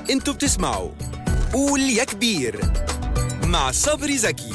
انتوا بتسمعوا قول يا كبير مع صبري زكي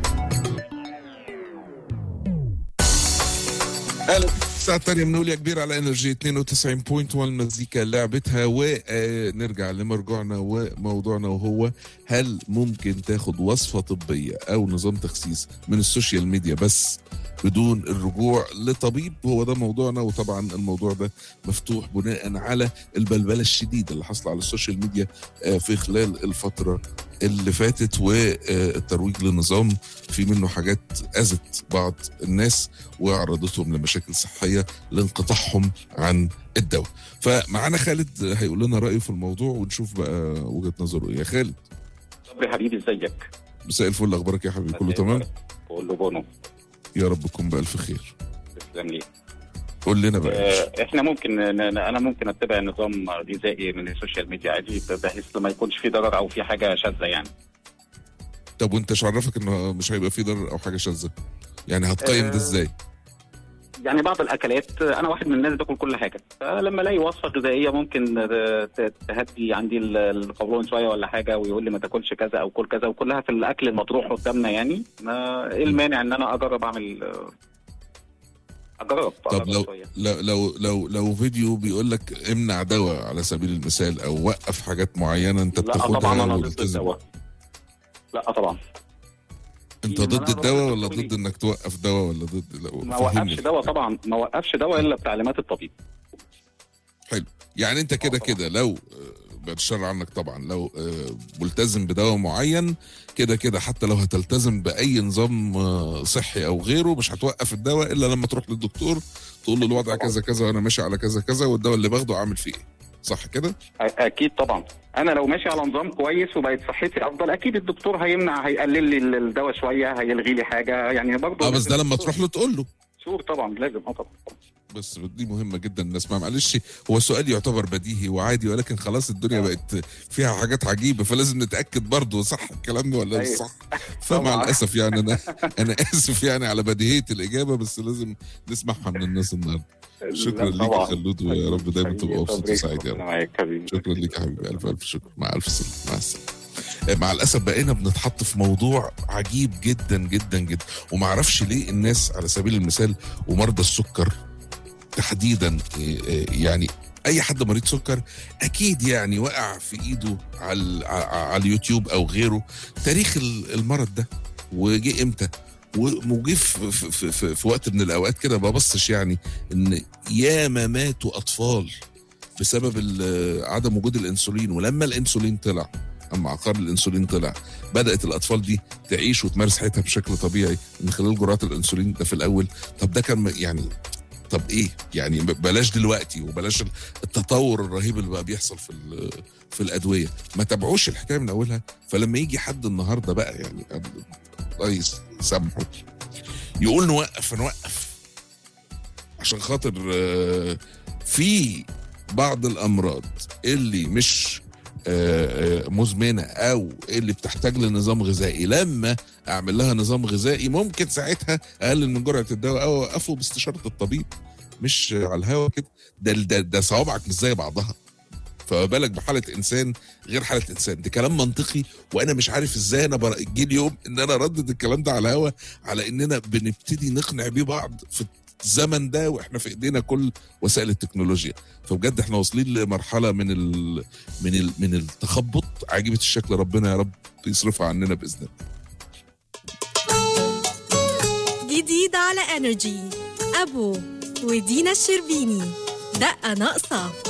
اهلا الساعة الثانية من يا كبير على انرجي 92.1 مزيكا لعبتها ونرجع لمرجوعنا وموضوعنا وهو هل ممكن تاخد وصفة طبية او نظام تخسيس من السوشيال ميديا بس بدون الرجوع لطبيب هو ده موضوعنا وطبعا الموضوع ده مفتوح بناء على البلبلة الشديدة اللي حصل على السوشيال ميديا آه، في خلال الفترة اللي فاتت والترويج لنظام في منه حاجات اذت بعض الناس وعرضتهم لمشاكل صحيه لانقطاعهم عن الدواء فمعانا خالد هيقول لنا رايه في الموضوع ونشوف بقى وجهه نظره ايه يا خالد صبري حبيبي ازيك مساء الفل اخبارك يا حبيبي كله تمام كله بونو يا رب تكون بالف خير تسلم لي قول لنا بقى آه، احنا ممكن ن- ن- انا ممكن اتبع نظام غذائي من السوشيال ميديا عادي بحيث ما يكونش في ضرر او في حاجه شاذه يعني طب وانت مش عرفك انه مش هيبقى فيه ضرر او حاجه شاذه يعني هتقيم ده آه، ازاي يعني بعض الاكلات آه، انا واحد من الناس باكل كل حاجه فلما الاقي وصفه غذائيه ممكن آه، ت- تهدي عندي ال- القولون شويه ولا حاجه ويقول لي ما تاكلش كذا او كل كذا وكلها في الاكل المطروح قدامنا يعني ما ايه المانع ان انا اجرب اعمل آه، اجرب طب أجرب لو شوية. لو لو لو, لو فيديو بيقول لك امنع دواء على سبيل المثال او وقف حاجات معينه انت لا بتاخدها طبعا انا ضد والتزم الدواء لا طبعا انت إيه، ما ضد أنا الدواء بقول ولا لك ضد انك توقف دواء ولا ضد لا ما فهمني. وقفش دواء طبعا ما وقفش دواء الا بتعليمات الطبيب يعني انت كده طبعا. كده لو آه، بعد الشر عنك طبعا لو آه، ملتزم بدواء معين كده كده حتى لو هتلتزم باي نظام آه، صحي او غيره مش هتوقف الدواء الا لما تروح للدكتور تقول له الوضع طبعا. كذا كذا وانا ماشي على كذا كذا والدواء اللي باخده عامل فيه ايه صح كده؟ أ- اكيد طبعا انا لو ماشي على نظام كويس وبقت صحتي افضل اكيد الدكتور هيمنع هيقلل لي ال- الدواء شويه هيلغي لي حاجه يعني برضه اه بس ده لما تروح له تقول له شور طبعا لازم اه طبعا بس دي مهمه جدا الناس ما معلش هو السؤال يعتبر بديهي وعادي ولكن خلاص الدنيا بقت فيها حاجات عجيبه فلازم نتاكد برضه صح الكلام ده ولا مش أيوة. صح فمع طبعا. الاسف يعني انا انا اسف يعني على بديهيه الاجابه بس لازم نسمعها من الناس النهارده شكرا لا، ليك يا طبعاً. خلود ويا رب دايما حبيبي تبقى مبسوط صبري، وسعيد يا ربنا رب معاك حبيبي شكرا ليك يا حبيبي الف الف شكر مع الف سلامه مع السلامه آه، مع الاسف بقينا بنتحط في موضوع عجيب جدا جدا جدا وما اعرفش ليه الناس على سبيل المثال ومرضى السكر تحديدا آه، آه، يعني اي حد مريض سكر اكيد يعني وقع في ايده على على اليوتيوب او غيره تاريخ ال- المرض ده وجه امتى وجه في, في, في, في وقت من الاوقات كده ما ببصش يعني ان ياما ماتوا اطفال بسبب ال- عدم وجود الانسولين ولما الانسولين طلع اما عقار الانسولين طلع بدات الاطفال دي تعيش وتمارس حياتها بشكل طبيعي من خلال جرعات الانسولين ده في الاول طب ده كان يعني طب ايه يعني ب- بلاش دلوقتي وبلاش التطور الرهيب اللي بقى بيحصل في ال- في الادويه ما تابعوش الحكايه من اولها فلما يجي حد النهارده بقى يعني الله يسامحه يقول نوقف نوقف عشان خاطر آه، في بعض الامراض اللي مش آه، آه، مزمنه او اللي بتحتاج لنظام غذائي لما اعمل لها نظام غذائي ممكن ساعتها اقلل من جرعه الدواء او اوقفه باستشاره الطبيب مش على الهوا كده ده ده, ده صوابعك مش زي بعضها فما بالك بحاله انسان غير حاله انسان ده كلام منطقي وانا مش عارف ازاي انا بر- جه اليوم ان انا اردد الكلام ده على الهوا على اننا بنبتدي نقنع بيه بعض في الزمن ده واحنا في ايدينا كل وسائل التكنولوجيا فبجد احنا واصلين لمرحله من ال من ال من التخبط عجيبه الشكل ربنا يا رب يصرفها عننا باذن الله جديد على انرجي ابو ودينا الشربيني دقه ناقصه